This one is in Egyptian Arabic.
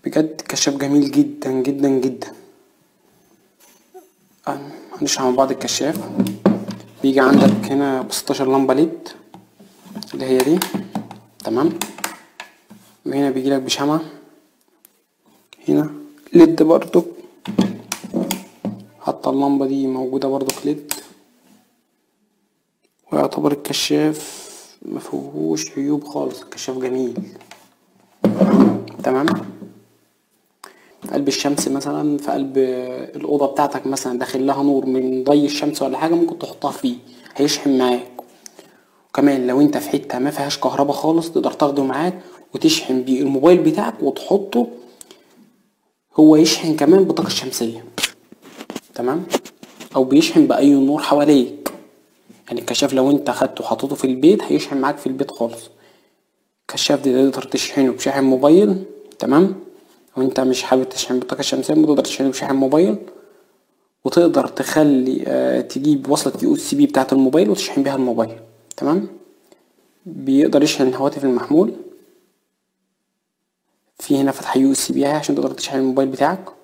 بجد كشاف جميل جدا جدا جدا هنشرح مع بعض الكشاف بيجي عندك هنا بستاشر لمبة ليد اللي هي دي تمام وهنا بيجيلك بشمعة هنا ليد برضو حتى اللمبة دي موجودة برضو ليد ويعتبر الكشاف مفيهوش عيوب خالص الكشاف جميل تمام في قلب الشمس مثلا في قلب الأوضة بتاعتك مثلا داخل لها نور من ضي الشمس ولا حاجة ممكن تحطها فيه هيشحن معاك وكمان لو انت في حتة ما فيهاش كهربا خالص تقدر تاخده معاك وتشحن بيه الموبايل بتاعك وتحطه هو يشحن كمان بالطاقة الشمسية تمام او بيشحن بأي نور حواليك يعني الكشاف لو انت خدته وحطيته في البيت هيشحن معاك في البيت خالص الكشاف ده تقدر تشحنه بشاحن موبايل تمام لو انت مش حابب تشحن بالطاقة الشمسية تقدر تشحنه بشاحن موبايل وتقدر تخلي اه تجيب وصلة يو اس بي بتاعة الموبايل وتشحن بيها الموبايل تمام بيقدر يشحن الهواتف المحمول في هنا فتحة يو اس بي عشان تقدر تشحن الموبايل بتاعك